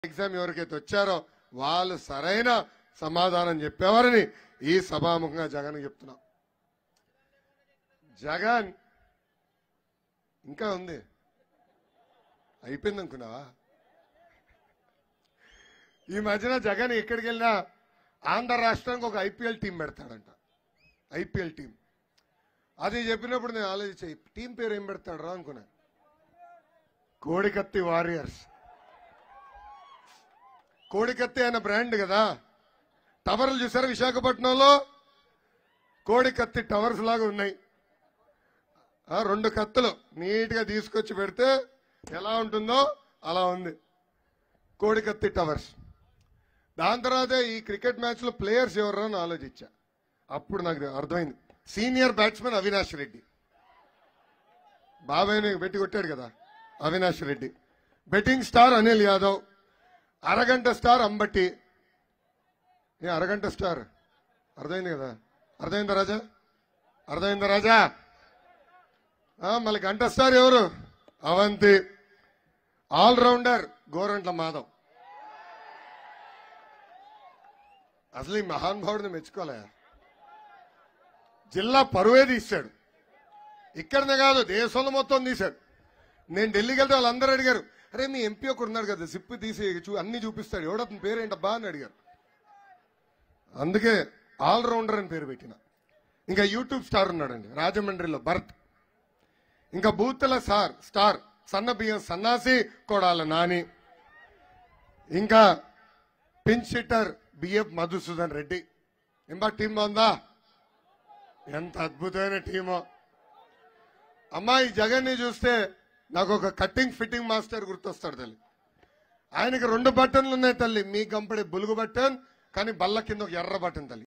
exam ఎవరికైతే వచ్చారో వాళ్ళు సరైన సమాధానం చెప్పేవారని ఈ సభాముఖంగా జగన్ చెప్తున్నా జగన్ ఇంకా ఉంది అయిపోయింది అనుకున్నావా ఈ మధ్యన జగన్ ఎక్కడికి వెళ్ళినా ఆంధ్ర రాష్ట్రానికి ఒక ఐపీఎల్ టీం పెడతాడంట ఐపీఎల్ టీం అది చెప్పినప్పుడు నేను ఆలోచించే టీం పేరు ఏం పెడతాడు రా అనుకున్నా కోడికత్తి వారియర్స్ కోడికత్తి అనే బ్రాండ్ కదా టవర్లు చూసారా విశాఖపట్నంలో కోడికత్తి టవర్స్ లాగా ఉన్నాయి ఆ, రెండు కత్తులు నీట్ గా తీసుకొచ్చి పెడితే ఎలా ఉంటుందో అలా ఉంది కోడికత్తి టవర్స్ దాని తర్వాత ఈ క్రికెట్ మ్యాచ్ లో ప్లేయర్స్ ఎవరు అని ఆలోచించా అప్పుడు నాకు అర్థమైంది సీనియర్ బ్యాట్స్మెన్ అవినాష్ రెడ్డి బాబాయ్ని పెట్టి కొట్టాడు కదా అవినాష్ రెడ్డి బెట్టింగ్ స్టార్ అనిల్ యాదవ్ అరగంట స్టార్ అంబట్టి ఏ అరగంట స్టార్ అర్థమైంది కదా అర్థమైందా రాజా అర్థమైందా రాజా ఆ, మళ్ళీ గంట స్టార్ ఎవరు అవంతి ఆల్ రౌండర్ గోరంట్ల మాధవ్ అసలు ఈ మహానుభావుడిని మెచ్చుకోలే జిల్లా పరువే తీశాడు ఇక్కడనే కాదు దేశంలో మొత్తం తీశాడు నేను ఢిల్లీకి వెళ్తే వాళ్ళందరూ అడిగారు అరే మీ ఎంపీ ఒకడు ఉన్నాడు కదా సిప్పు తీసి చూ అన్ని చూపిస్తాడు ఎవడతని పేరేంటబ్బా అని అడిగారు అందుకే ఆల్ రౌండర్ అని పేరు పెట్టిన ఇంకా యూట్యూబ్ స్టార్ ఉన్నాడండి రాజమండ్రిలో భరత్ ఇంకా బూతుల సార్ స్టార్ సన్న బియ్యం సన్నాసి కొడాల నాని ఇంకా పిన్ షిట్టర్ బిఎఫ్ మధుసూదన్ రెడ్డి ఎంబా టీం బాగుందా ఎంత అద్భుతమైన టీమో అమ్మా ఈ జగన్ ని చూస్తే నాకు ఒక కట్టింగ్ ఫిట్టింగ్ మాస్టర్ గుర్తొస్తాడు తల్లి ఆయనకి రెండు బటన్లు ఉన్నాయి తల్లి మీ గంపడే బులుగు బటన్ కానీ బల్ల కింద ఒక ఎర్ర బటన్ తల్లి